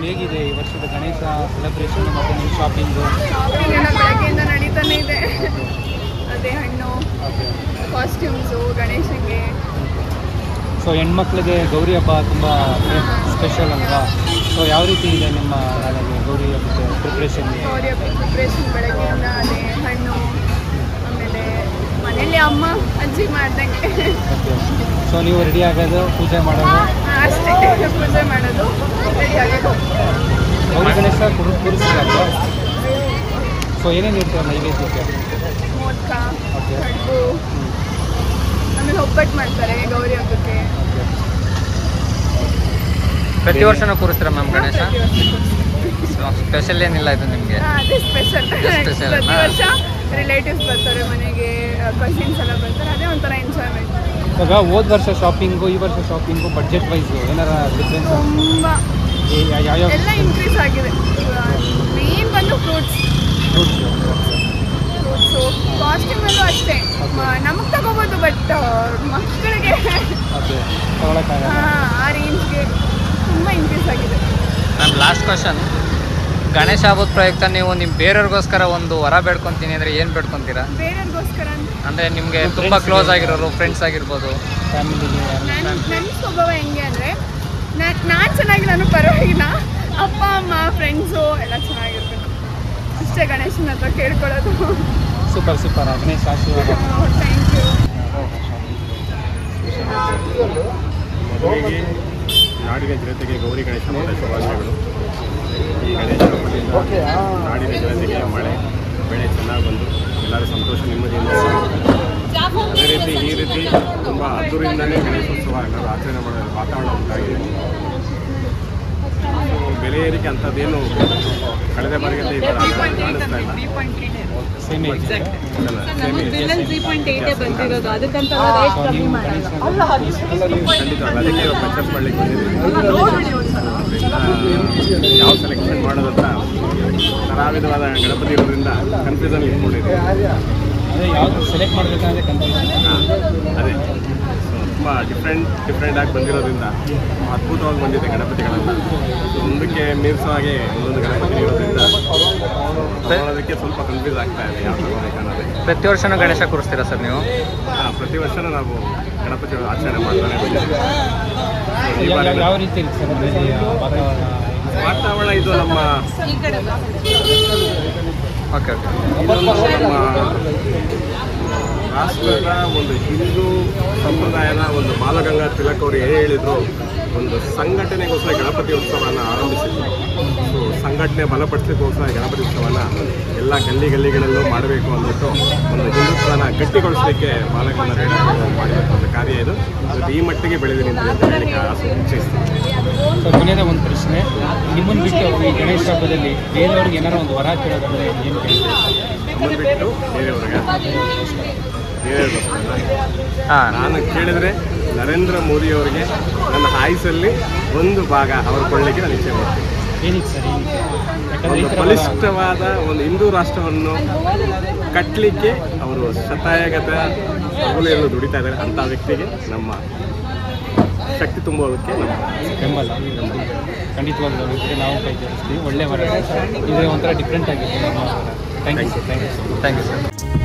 ಹೇಗಿದೆ ಈ ವರ್ಷದ ಗಣೇಶ ಸೆಲೆಬ್ರೇಷನ್ ಮತ್ತು ನಿಮ್ಮ ಶಾಪಿಂಗು ಶಾಪಿಂಗ್ ಎಲ್ಲ ಬೆಳಗ್ಗೆಯಿಂದ ನಡೀತಾನೆ ಇದೆ ಅದೇ ಹಣ್ಣು ಕಾಸ್ಟ್ಯೂಮ್ಸು ಗಣೇಶಂಗೆ ಸೊ ಹೆಣ್ಮಕ್ಳಿಗೆ ಗೌರಿ ಹಬ್ಬ ತುಂಬ ಸ್ಪೆಷಲ್ ಅಲ್ವಾ ಸೊ ಯಾವ ರೀತಿ ಇದೆ ನಿಮ್ಮ ನಾಳೆಗೆ ಗೌರಿ ಹಬ್ಬದ ಪ್ರಿಪ್ರೇಷನ್ ಗೌರಿ ಹಬ್ಬ ಪ್ರಿಪ್ರೇಷನ್ ಬೆಳಗ್ಗೆಯಿಂದ ಅದೇ ಹಣ್ಣು ಆಮೇಲೆ ಮನೇಲಿ ಅಮ್ಮ ಅಜ್ಜಿ ಮಾಡ್ದಂಗೆ ಸೊ ನೀವು ರೆಡಿ ಆಗೋದು ಪೂಜೆ ಮಾಡೋದು ಅಷ್ಟೇ ಪೂಜೆ ಮಾಡೋದು ರೆಡಿ ಆಗೋದು ಗೌರಿ ಗಣೇಶ ಕುರು ಕೂರಿಸ್ತೀರಲ್ವಾ ಸೊ ಏನೇನು ಇರ್ತಾರೆ ನೈವೇದ್ಯಕ್ಕೆ ಮೋದಕ Okay. ಕಡುಬು ಆಮೇಲೆ ಒಬ್ಬಟ್ಟು ಮಾಡ್ತಾರೆ ಗೌರಿ ಹಬ್ಬಕ್ಕೆ ಪ್ರತಿ ವರ್ಷನೂ ಕೂರಿಸ್ತೀರಾ ಮ್ಯಾಮ್ ಗಣೇಶ ಪ್ರತಿ ವರ್ಷ ಸ್ಪೆಷಲ್ ಏನಿಲ್ಲ ಇದು ನಿಮಗೆ ಹಾ, ಅದೇ ಸ್ಪೆಷಲ್ special ಪ್ರತಿ ಅಲ್ವಾ? ವರ್ಷ ರಿಲೇಟಿವ್ಸ್ ಬರ್ತಾರೆ ಮನೆಗೆ ಕಸಿನ್ಸ್ ಎಲ್ಲ ಬರ್ತಾರೆ ಅದೇ ಒಂಥರ ಎಂಜಾಯ್ಮೆಂಟ್ ಇವಾಗ ಹೋದ ವರ್ಷ ಶಾಪಿಂಗು ಈ ವರ್ಷ ಶಾಪಿಂಗು ಬಡ್ಜೆಟ್ ವೈಸು ಏನಾರ ಡಿಫ್ರೆನ್ಸ್ ತುಂಬ ಯಾವ್ಯಾವ ಎಲ್ಲ ಇನ್ಕ್ರೀಸ್ ಆಗಿದೆ ಮೇನ್ ಬಂದು ಫ್ರೂಟ್ಸ್ ಫ್ರೂಟ್ಸು ಫ್ರೂಟ್ಸು ಕಾಸ್ಟ್ಯೂಮಲ್ಲೂ ಅಷ್ಟೇ ನಮಗೆ ತಗೋಬೋದು ಬಟ್ ಮಕ್ಕಳಿಗೆ ಓಕೆ ತಗೊಳಕ್ಕಾಗಲ್ಲ ಆ ರೇಂಜ್ಗೆ ತುಂಬ ಇನ್ಕ್ರೀಸ್ ಆಗಿದೆ ಮ್ಯಾಮ್ ಲಾಸ್ಟ್ ಕ್ವಶನ್ ಗಣೇಶ ಹಬ್ಬದ ಪ್ರಯುಕ್ತ ನೀವು ನಿಮ್ಮ ಬೇರೆಯವ್ರಿಗೋಸ್ಕರ ಒಂದು ವರ ಬೇಡ್ಕೊತೀನಿ ಅಂದರೆ ಏನು ಬೇಡ್ಕೊತೀರಾ ಬೇರೆಯವ್ರಿಗೋಸ್ಕರ ಅಂತ ಅಂದರೆ ನಿಮಗೆ ನಿಮ್ಮ ತುಂಬ friends ಕ್ಲೋಸ್ ಗೆ. ಆಗಿರೋರು ಫ್ರೆಂಡ್ಸ್ ಆಗಿರ್ಬೋದು ಫ್ಯಾಮಿಲಿಗೆ ನನ್ನ ನನ್ನ ಸ್ವಭಾವ ಹೆಂಗೆ ಅಂದರೆ ನಾನು ಚೆನ್ನಾಗಿ ನಾನು ಪರವಾಗಿಲ್ಲ ಅಪ್ಪ ಅಮ್ಮ ಫ್ರೆಂಡ್ಸು ಎಲ್ಲ ಚೆನ್ನಾಗಿರ್ಬೇಕು ಅಷ್ಟೇ ಗಣೇಶನ ಹತ್ರ ಕೇಳ್ಕೊಳ್ಳೋದು ಸೂಪರ್ ಸೂಪರ್ ಗಣೇಶ ಆಶೀರ್ವಾದ ಥ್ಯಾಂಕ್ ಯು ಮೊದಲಿಗೆ ನಾಡಿನ ಜನತೆಗೆ ಗೌರಿ ಗಣೇಶ ಹಬ್ಬದ ಶುಭಾಶಯಗಳು ಈ ಗಣೇಶ ಹಬ್ಬದಿಂದ ನಾಡಿನ ಜನತೆಗೆ ಮಳೆ ಬೆಳೆ ಚೆನ್ನಾಗಿ ಬಂದು ಎಲ್ಲರೂ ಸಂತೋಷ ನೆಮ್ಮದಿಯಿಂದ ಇರ್ಬೇಕು. ಅದೇ ರೀತಿ ಈ ರೀತಿ ತುಂಬ ಹತ್ತರಿಂದಲೇ ಗಣೇಶೋತ್ಸವ ಎಲ್ಲರೂ ಆಚರಣೆ ಮಾಡೋ ವಾತಾವರಣ ಉಂಟಾಗಿದೆ ಸೊ, ಬೆಲೆ ಏರಿಕೆ ಅಂಥದ್ದೇನು ಕಳೆದ ಬಾರಿಗೆ ಈ ಬಾರಿ ಕಾಣಿಸ್ತಾ ಇಲ್ಲ ಸೇಮ್ ಅಲ್ಲ, same ಇದೆ. ಬಂದಿರೋದು ಅದಕ್ಕಂತ ಸೊ ನೀವು ಗಣೇಶ ಖಂಡಿತ ಅದಕ್ಕೆ ಪರ್ಚೇಸ್ ಮಾಡ್ಲಿಕ್ಕೆ ಬಂದಿದ್ದೀವಿ ಅದರಿಂದ ಯಾವ ಸೆಲೆಕ್ಷನ್ ಮಾಡೋದಂತ ಕಲಾವಿದವಾದ ಗಣಪತಿ ಇರೋದ್ರಿಂದ ಕನ್ಫ್ಯೂಸನ್ ಇಟ್ಕೊಂಡಿದ್ದೀವಿ ಅದೇ ಯಾವ್ದು ಸೆಲೆಕ್ಟ್ ಮಾಡಬೇಕಂದ್ರೆ ಕನ್ಫ್ಯೂಷನ್ ಹಾಂ ಅದೇ ತುಂಬ ಡಿಫ್ರೆಂಟ್ ಡಿಫ್ರೆಂಟ್ ಆಗಿ ಬಂದಿರೋದ್ರಿಂದ ಅದ್ಭುತವಾಗಿ ಬಂದಿದೆ ಗಣಪತಿಗಳೆಲ್ಲ ಮುಂದಕ್ಕೆ ಮೀರಿಸೋ ಹಾಗೆ ಒಂದೊಂದು ಗಣಪತಿ ಇರೋದ್ರಿಂದ ತಗೊಳ್ಳೋದಕ್ಕೆ ಸ್ವಲ್ಪ ಕನ್ಫ್ಯೂಸ್ ಆಗ್ತಾ ಇದೆ ಯಾವ ತಗೋಬೇಕನ್ನೋದೇ ಪ್ರತಿ ವರ್ಷನೂ ಗಣೇಶ ಕೂರಿಸ್ತೀರಾ ಸರ್ ನೀವು ಹಾಂ ಪ್ರತಿ ವರ್ಷನೂ ನಾವು ಗಣಪತಿ ಆಚರಣೆ ಮಾಡ್ತಾನೆ ಬಂದಿದ್ದೀವಿ ಈ ಯಾವ ಬಾರಿ ಯಾವ ರೀತಿ ಇರುತ್ತೆ ಸರ್ ಮನೇಲಿ ವಾತಾವರಣ ವಾತಾವರಣ ಇದು ನಮ್ಮ ಓಕೆ ಓಕೆ ಇದೊಂದು ನಮ್ಮ ರಾಷ್ಟ್ರದ ಒಂದು ಹಿಂದೂ ಸಂಪ್ರದಾಯದ ಒಂದು ಬಾಲಗಂಗಾ ತಿಲಕ್ ಅವರು ಏನು ಹೇಳಿದ್ರು ಒಂದು ಸಂಘಟನೆಗೋಸ್ಕರ ಗಣಪತಿ ಉತ್ಸವನ ಆರಂಭಿಸಿದ್ರು ಸೊ ಸಂಘಟನೆ ಬಲಪಡಿಸಲಿಕ್ಕೋಸ್ಕರ ಗಣಪತಿ ಉತ್ಸವನ ಎಲ್ಲ ಗಲ್ಲಿ ಗಲ್ಲಿಗಳಲ್ಲೂ ಮಾಡಬೇಕು ಅಂದ್ಬಿಟ್ಟು ಒಂದು ಹಿಂದುತ್ವನ ಗಟ್ಟಿಗೊಳಿಸಲಿಕ್ಕೆ ಬಾಲಗಂಗಾ ರೇಣು ಮಾಡಬೇಕು ಅಂತ ಕಾರ್ಯ ಇದು ಅದು ಈ ಮಟ್ಟಿಗೆ ಬೆಳೆದು ನಿಂತಿದೆ ಅಂತ ಹೇಳಲಿಕ್ಕೆ ಆಸೆ ಇಚ್ಛಿಸ್ತೀನಿ ಸೊ ಕೊನೆಯದ ಒಂದು ಪ್ರಶ್ನೆ ನಿಮ್ಮನ್ನು ಬಿಟ್ಟು ಈ ಗಣೇಶ ಹಬ್ಬದಲ್ಲಿ ಬೇರೆಯವ್ರಿಗೆ ಏನಾರು ಒಂದು ವರ ಕೇಳೋದಂದ್ರೆ ಏನು ಕೇಳ್ತೀರಿ ನಮ್ಮನ್ನು ಬಿಟ್ಟು ಬೇರೆಯವ್ರಿಗೆ ಬೇರೆಯವ್ರಿಗೋಸ್ಕರ ಹಾಂ ನಾನು ಕೇಳಿದ್ರೆ ನರೇಂದ್ರ ಮೋದಿ ಅವರಿಗೆ ನನ್ನ ಆಯುಸಲ್ಲಿ ಒಂದು ಭಾಗ ಅವರು ಕೊಳ್ಳಿಕ್ಕೆ ನಾನು ಇಚ್ಛೆ ಮಾಡ್ತೀನಿ ಏನಕ್ಕೆ ಸರ್ ಏನಕ್ಕೆ ಯಾಕಂದ್ರೆ ಈ ಒಂದು ಥರ ವರ- ಬಲಿಷ್ಠವಾದ ಒಂದು ಹಿಂದೂ ರಾಷ್ಟ್ರವನ್ನು ಕಟ್ಟಲಿಕ್ಕೆ ಅವರು ಶತಾಯಗತ ಹಗಲಿರುಳು ದುಡಿತಾ ಇದ್ದಾರೆ ಅಂಥ ವ್ಯಕ್ತಿಗೆ ನಮ್ಮ ಶಕ್ತಿ ತುಂಬೋದಕ್ಕೆ ನಮ್ಮ ಬೆಂಬಲ ಖಂಡಿತವಾಗ್ಲೂ ಇದ್ರೆ ನಾವು ಕೈ ಜೋಡಿಸ್ತೀವಿ ಒಳ್ಳೆ ವರ ಇದೆ ಒಂಥರ ಡಿಫ್ರೆಂಟ್ ಆಗಿದೆ thank you sir thank you sir thank you sir